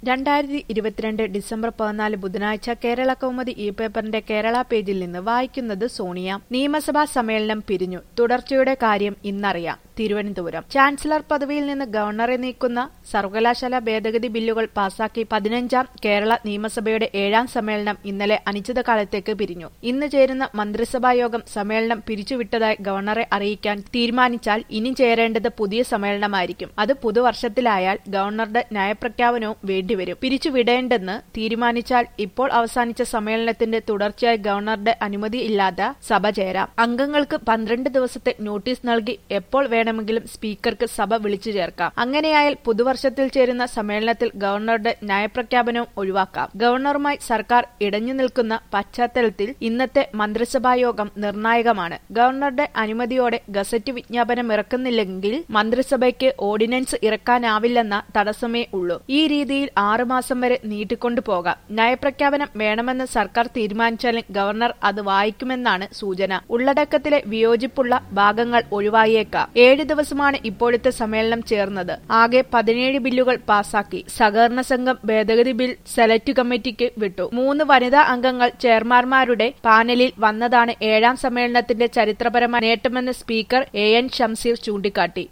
രണ്ടായിരത്തി ഇരുപത്തിരണ്ട് ഡിസംബർ പതിനാല് ബുധനാഴ്ച കേരള കൗമുദി ഇ പേപ്പറിന്റെ കേരള പേജിൽ നിന്ന് വായിക്കുന്നത് സോണിയ നിയമസഭാ സമ്മേളനം പിരിഞ്ഞു തുടർച്ചയുടെ കാര്യം ഇന്നറിയാം തിരുവനന്തപുരം ചാൻസലർ പദവിയിൽ നിന്ന് ഗവർണറെ നീക്കുന്ന സർവകലാശാല ഭേദഗതി ബില്ലുകൾ പാസാക്കി പതിനഞ്ചാം കേരള നിയമസഭയുടെ ഏഴാം സമ്മേളനം ഇന്നലെ അനിശ്ചിതകാലത്തേക്ക് പിരിഞ്ഞു ഇന്ന് ചേരുന്ന മന്ത്രിസഭാ യോഗം സമ്മേളനം പിരിച്ചുവിട്ടതായി ഗവർണറെ അറിയിക്കാൻ തീരുമാനിച്ചാൽ ഇനി ചേരേണ്ടത് പുതിയ സമ്മേളനമായിരിക്കും അത് പുതുവർഷത്തിലായാൽ ഗവർണറുടെ നയപ്രഖ്യാപനവും വേണ്ടിവരും പിരിച്ചുവിടേണ്ടെന്ന് തീരുമാനിച്ചാൽ ഇപ്പോൾ അവസാനിച്ച സമ്മേളനത്തിന്റെ തുടർച്ചയായി ഗവർണറുടെ അനുമതി ഇല്ലാതെ സഭ ചേരാം അംഗങ്ങൾക്ക് പന്ത്രണ്ട് ദിവസത്തെ നോട്ടീസ് നൽകി എപ്പോൾ വേണമെങ്കിലും സ്പീക്കർക്ക് സഭ വിളിച്ചു ചേർക്കാം അങ്ങനെയായാൽ പുതുവർഷത്തിൽ ചേരുന്ന സമ്മേളനത്തിൽ ഗവർണറുടെ നയപ്രഖ്യാപനവും ഒഴിവാക്കാം ഗവർണറുമായി സർക്കാർ ഇടഞ്ഞു നിൽക്കുന്ന പശ്ചാത്തലത്തിൽ ഇന്നത്തെ മന്ത്രിസഭാ യോഗം നിർണായകമാണ് ഗവർണറുടെ അനുമതിയോടെ ഗസറ്റ് വിജ്ഞാപനം ഇറക്കുന്നില്ലെങ്കിൽ മന്ത്രിസഭയ്ക്ക് ഓർഡിനൻസ് ഇറക്കാനാവില്ലെന്ന തടസ്സമേ ഉള്ളൂ ഈ രീതിയിൽ ആറുമാസം വരെ നീട്ടിക്കൊണ്ടു പോകാം നയപ്രഖ്യാപനം വേണമെന്ന് സർക്കാർ തീരുമാനിച്ചാലും ഗവർണർ അത് വായിക്കുമെന്നാണ് സൂചന ഉള്ളടക്കത്തിലെ വിയോജിപ്പുള്ള ഭാഗങ്ങൾ ഒഴിവായേക്കാം ഏഴ് ദിവസമാണ് ഇപ്പോഴത്തെ സമ്മേളനം ചേർന്നത് ആകെ പതിനേഴ് ബില്ലുകൾ പാസാക്കി സഹകരണ സംഘം ഭേദഗതി ബിൽ സെലക്ട് കമ്മിറ്റിക്ക് വിട്ടു മൂന്ന് വനിതാ അംഗങ്ങൾ ചെയർമാൻമാരുടെ പാനലിൽ വന്നതാണ് ഏഴാം സമ്മേളനത്തിന്റെ ചരിത്രപരമായ നേട്ടമെന്ന് സ്പീക്കർ എ എൻ ഷംസീർ ചൂണ്ടിക്കാട്ടി